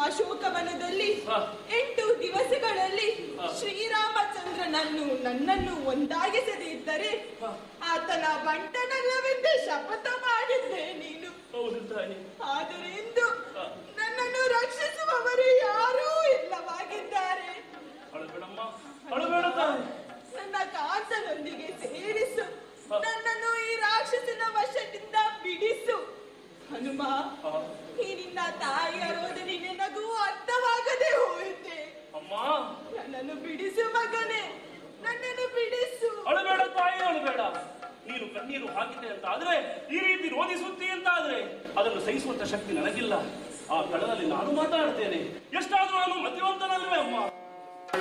ಅಶೋಕವನದಲ್ಲಿ ಹ. ಎಂಟು ದಿವಸಗಳಲ್ಲಿ ಹ. ಶ್ರೀರಾಮಚಂದ್ರನನ್ನು ನನ್ನನ್ನು ಒಂದಾಗಿಸದೇ ಇದ್ದರೆ ಹ. ಆತನ ಬಂಟನಲ್ಲವೆಂದೇ ಶಪಥ ಮಾಡಿದ್ದೆ ನೀನು ಹೌದು ತಾಯಿ ಆದರೆ ಇಂದು ಹ. ನನ್ನನ್ನು ರಕ್ಷಿಸುವವರು ಯಾರೂ ಇಲ್ಲವಾಗಿದ್ದಾರೆ ಅಳಬೇಡಮ್ಮ ಅಳಬೇಡ ತಾಯಿ ನನ್ನ ಕಾಂತನೊಂದಿಗೆ ಸೇರಿಸು ಹ. ನನ್ನನ್ನು ಈ ರಾಕ್ಷಸನ ವಶದಿಂದ ಬಿಡಿಸು ಹನುಮ ಹ. ಈ ನಿನ್ನ ತಾಯಿಯ ರೋದನೆ ನಿನಗೂ ಅರ್ಥವಾಗದೆ ಹೋಯಿತೆ ಅಮ್ಮ ನನ್ನನ್ನು ಬಿಡಿಸು ಮಗನೇ ನನ್ನನ್ನು ಬಿಡಿಸು ಅಳಬೇಡ ತಾಯಿ ಅಳಬೇಡ ನೀನು ಕಣ್ಣೀರು ಹಾಕಿದೆ ಅಂತ ಆದ್ರೆ ಈ ರೀತಿ ರೋಧಿಸುತ್ತಿ ಅಂತ ಆದ್ರೆ ಅದನ್ನು ಸಹಿಸುವಂತ ಶಕ್ತಿ ನನಗಿಲ್ಲ ಆ ಕಡಲಲ್ಲಿ ನಾನು ಮಾತಾಡ್ತೇನೆ ಎಷ್ಟಾದ್ರೂ ನಾನು